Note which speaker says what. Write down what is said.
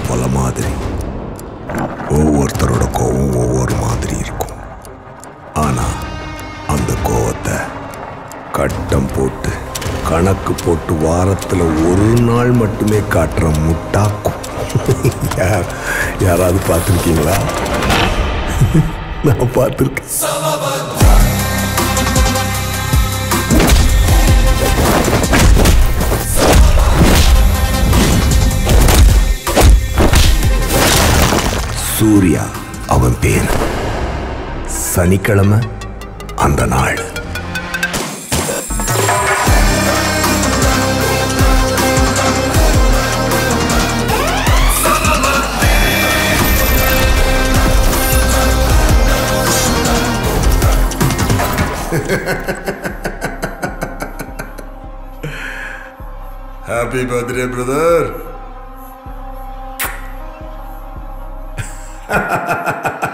Speaker 1: போல மாதிரி ஒவ்வொருத்தரோட கோவம் ஒவ்வொரு மாதிரி இருக்கும் ஆனா அந்த கோவத்தை கட்டம் போட்டு கணக்கு போட்டு வாரத்துல ஒரு நாள் மட்டுமே காட்டுற முட்டாக்கும் யார் யாராவது பார்த்துருக்கீங்களா நான் பார்த்துருக்கேன் சூர்யா அவன் பேர் சனிக்கிழமை அந்த நாள் ஹாப்பி பர்த்டே பிரதர்